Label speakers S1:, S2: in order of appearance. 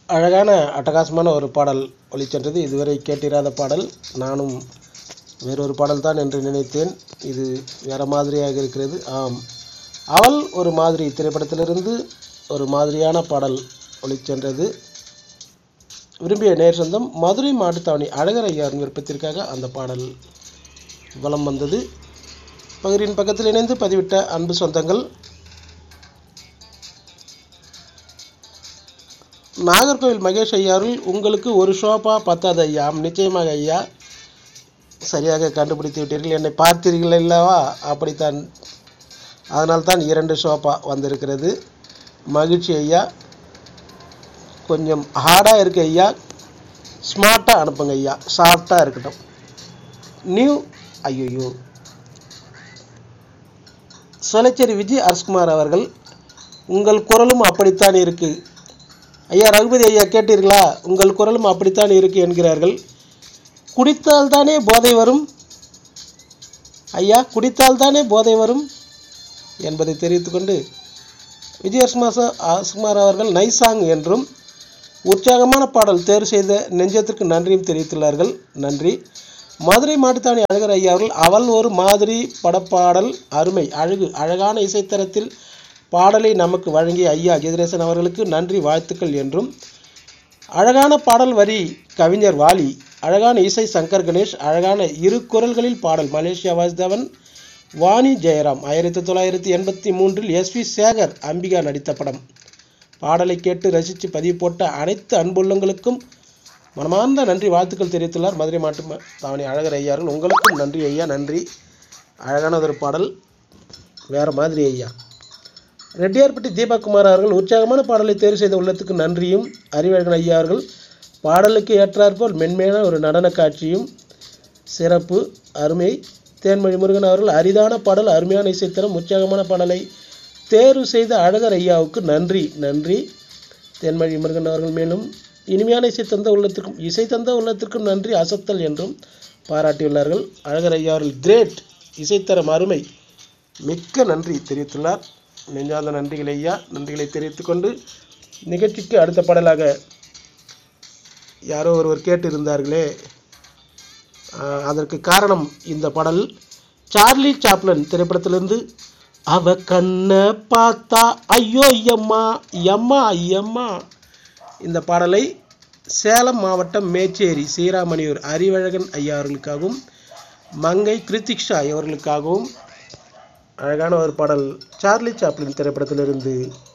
S1: அழகான அட்டகாசமான ஒரு பாடல் ஒளிச்சென்றது இதுவரை கேட்டிராத பாடல் நானும் வேறொரு பாடல் தான் என்று நினைத்தேன் இது வேற மாதிரியாக இருக்கிறது ஆம் அவள் ஒரு மாதிரி திரைப்படத்திலிருந்து ஒரு மாதிரியான பாடல் ஒளிச்சென்றது விரும்பிய நேர் சொந்தம் மதுரை மாட்டுத்தாவணி அழகர் ஐயாவின் விருப்பத்திற்காக அந்த பாடல் வலம் வந்தது பகிரின் பக்கத்தில் இணைந்து பதிவிட்ட அன்பு சொந்தங்கள் நாகர்கோவில் மகேஷ் ஐயாவில் உங்களுக்கு ஒரு ஷோப்பா பத்தாது ஐயா ஆம், நிச்சயமாக ஐயா சரியாக கண்டுபிடித்து விட்டீர்கள் என்னை பார்த்தீர்கள் அல்லவா அப்படித்தான் அதனால்தான் இரண்டு ஷோப்பா வந்திருக்கிறது மகிழ்ச்சி ஐயா கொஞ்சம் ஹார்டாக இருக்கு ஐயா ஸ்மார்ட்டாக அனுப்புங்க ஐயா சாஃப்டாக இருக்கட்டும் நியூ ஐயோ சொலச்சேரி விஜய் அரஸ்குமார் அவர்கள் உங்கள் குரலும் அப்படித்தான் இருக்கு ஐயா ரகுபதி ஐயா கேட்டீர்களா உங்கள் குரலும் அப்படித்தான் இருக்கு என்கிறார்கள் குடித்தால் தானே போதை வரும் ஐயா குடித்தால் தானே போதை வரும் என்பதை தெரிவித்துக்கொண்டு விஜய் அரசுமாச அரசுகுமார் அவர்கள் நைசாங் என்றும் உற்சாகமான பாடல் தேர்வு செய்த நெஞ்சத்திற்கு நன்றியும் தெரிவித்துள்ளார்கள் நன்றி மதுரை மாட்டுத்தாணி அழகர் ஐயா அவர்கள் அவள் ஒரு மாதிரி படப்பாடல் அருமை அழகு அழகான இசைத்தரத்தில் பாடலை நமக்கு வழங்கிய ஐயா கதிரேசன் அவர்களுக்கு நன்றி வாழ்த்துக்கள் என்றும் அழகான பாடல் வரி கவிஞர் வாலி அழகான இசை சங்கர் கணேஷ் அழகான இரு குரல்களில் பாடல் மலேசியா வாசுதேவன் வாணி ஜெயராம் ஆயிரத்தி தொள்ளாயிரத்தி எண்பத்தி மூன்றில் எஸ் வி சேகர் அம்பிகா நடித்த படம் பாடலை கேட்டு ரசித்து பதிவு போட்ட அனைத்து அன்புள்ளங்களுக்கும் மனமார்ந்த நன்றி வாழ்த்துக்கள் தெரிவித்துள்ளார் மதுரை மாட்டு ம- தாவணி அழகர் ஐயார்கள் உங்களுக்கும் நன்றி ஐயா நன்றி அழகான ஒரு பாடல் வேற மாதிரி ஐயா ரெட்டியார்பட்டி தீபக்குமார் அவர்கள் உற்சாகமான பாடலை தேர்வு செய்த உள்ளத்துக்கு நன்றியும் அறிவழகன் ஐயா அவர்கள் பாடலுக்கு ஏற்றாற்போல் மென்மையான ஒரு நடன காட்சியும் சிறப்பு அருமை தேன்மொழி முருகன் அவர்கள் அரிதான பாடல் அருமையான இசைத்தரம் உற்சாகமான பாடலை தேர்வு செய்த அழகர் ஐயாவுக்கு நன்றி நன்றி தேன்மொழி முருகன் அவர்கள் மேலும் இனிமையான இசை தந்த உள்ளத்திற்கும் இசை தந்த உள்ளத்திற்கும் நன்றி அசத்தல் என்றும் பாராட்டியுள்ளார்கள் அழகர் ஐயா அவர்கள் கிரேட் இசைத்தரம் அருமை மிக்க நன்றி தெரிவித்துள்ளார் நெஞ்சார்ந்த நன்றிகள் ஐயா நன்றிகளை தெரிவித்துக்கொண்டு நிகழ்ச்சிக்கு அடுத்த பாடலாக யாரோ ஒருவர் கேட்டிருந்தார்களே ஆஹ், அதற்கு காரணம் இந்த பாடல் சார்லி சாப்ளன் திரைப்படத்திலிருந்து அவ கண்ணை பார்த்தா ஐயோ எம்மா எம்மா எம்மா இந்த பாடலை சேலம் மாவட்டம் மேச்சேரி சீராமணியூர் அறிவழகன் ஐயா அவர்களுக்காகவும் மங்கை கிருத்திக்ஷா இவர்களுக்காகவும் அழகான ஒரு பாடல் சார்லி சாப்ளின் திரைப்படத்திலிருந்து